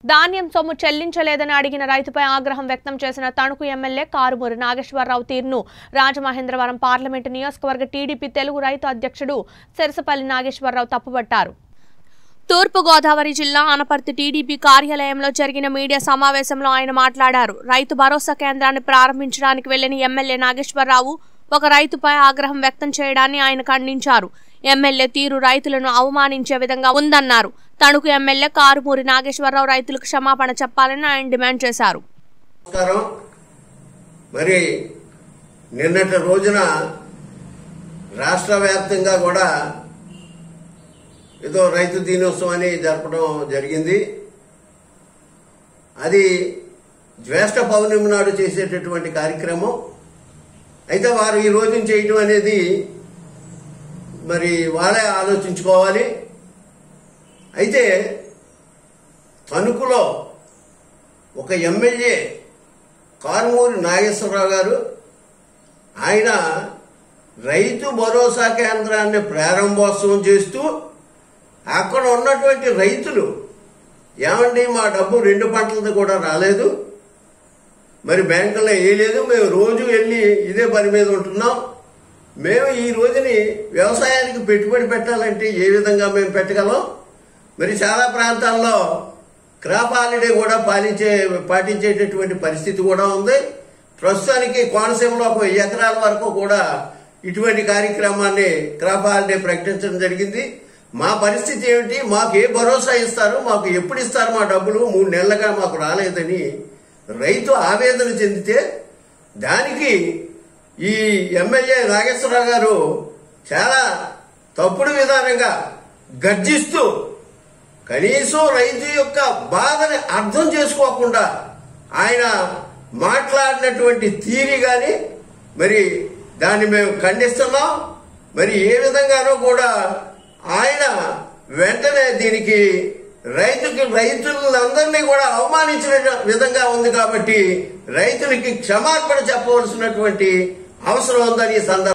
ధాన్యం సొమ్ము చెల్లించలేదని అడిగిన రైతుపై ఆగ్రహం వ్యక్తం చేసిన తణుకు ఎమ్మెల్యే కారుమూరి నాగేశ్వరరావు తీరును రాజమహేంద్రవరం పార్లమెంటు నియోజకవర్గ టీడీపీ తెలుగు రైతు అధ్యక్షుడు సెరసపల్లి నాగేశ్వరరావు తప్పుపట్టారు తూర్పుగోదావరి జిల్లా అనపర్తి టీడీపీ కార్యాలయంలో జరిగిన మీడియా సమావేశంలో ఆయన మాట్లాడారు రైతు భరోసా కేంద్రాన్ని ప్రారంభించడానికి వెళ్లిన ఎమ్మెల్యే నాగేశ్వరరావు ఒక రైతుపై ఆగ్రహం వ్యక్తం చేయడాన్ని ఆయన ఖండించారు ఎమ్మెల్యే తీరు రైతులను అవమానించే విధంగా ఉందన్నారు తణుకు ఎమ్మెల్యే కారుమూరి నాగేశ్వరరావు రైతులకు క్షమాపణ చెప్పాలని ఆయన డిమాండ్ చేశారు నమస్కారం మరి నిన్నటి రోజున రాష్ట్ర వ్యాప్తంగా కూడా ఏదో రైతు దినోత్సవం అని జరపడం జరిగింది అది జ్యేష్ఠ పౌర్ణమి నాడు చేసేటటువంటి కార్యక్రమం అయితే వారు ఈ రోజున చేయటం అనేది మరి వాళ్ళే ఆలోచించుకోవాలి అయితే తణుకులో ఒక ఎమ్మెల్యే కారుమూరి నాగేశ్వరరావు గారు ఆయన రైతు భరోసా కేంద్రాన్ని ప్రారంభోత్సవం చేస్తూ అక్కడ ఉన్నటువంటి రైతులు ఏమండి మా డబ్బు రెండు పంటలది కూడా రాలేదు మరి బ్యాంకులో వేయలేదు మేము రోజు వెళ్ళి ఇదే పని మీద ఉంటున్నాం మేము ఈ రోజుని వ్యవసాయానికి పెట్టుబడి పెట్టాలంటే ఏ విధంగా మేము పెట్టగలం మరి చాలా ప్రాంతాల్లో క్రాప్ హాలిడే కూడా పాలించే పాటించేటటువంటి పరిస్థితి కూడా ఉంది ప్రస్తుతానికి కోనసీమలో ఒక వెయ్యి ఎకరాల వరకు కూడా ఇటువంటి కార్యక్రమాన్ని క్రాప్ హాలిడే ప్రకటించడం జరిగింది మా పరిస్థితి ఏమిటి మాకు ఏ భరోసా ఇస్తారు మాకు ఎప్పుడు ఇస్తారు మా డబ్బులు మూడు నెలలుగా మాకు రాలేదని రైతు ఆవేదన చెందితే దానికి ఈ ఎమ్మెల్యే నాగేశ్వరరావు గారు చాలా తప్పుడు విధానంగా గర్జిస్తూ కనీసం రైతు యొక్క బాధని అర్థం చేసుకోకుండా ఆయన మాట్లాడినటువంటి తీరి గాని మరి దాన్ని మేము ఖండిస్తున్నాం మరి ఏ విధంగానో కూడా ఆయన వెంటనే దీనికి రైతుకి రైతులందరినీ కూడా అవమానించిన విధంగా ఉంది కాబట్టి రైతులకి క్షమార్పణ చెప్పవలసినటువంటి అవసరం ఉందని ఈ సందర్భంగా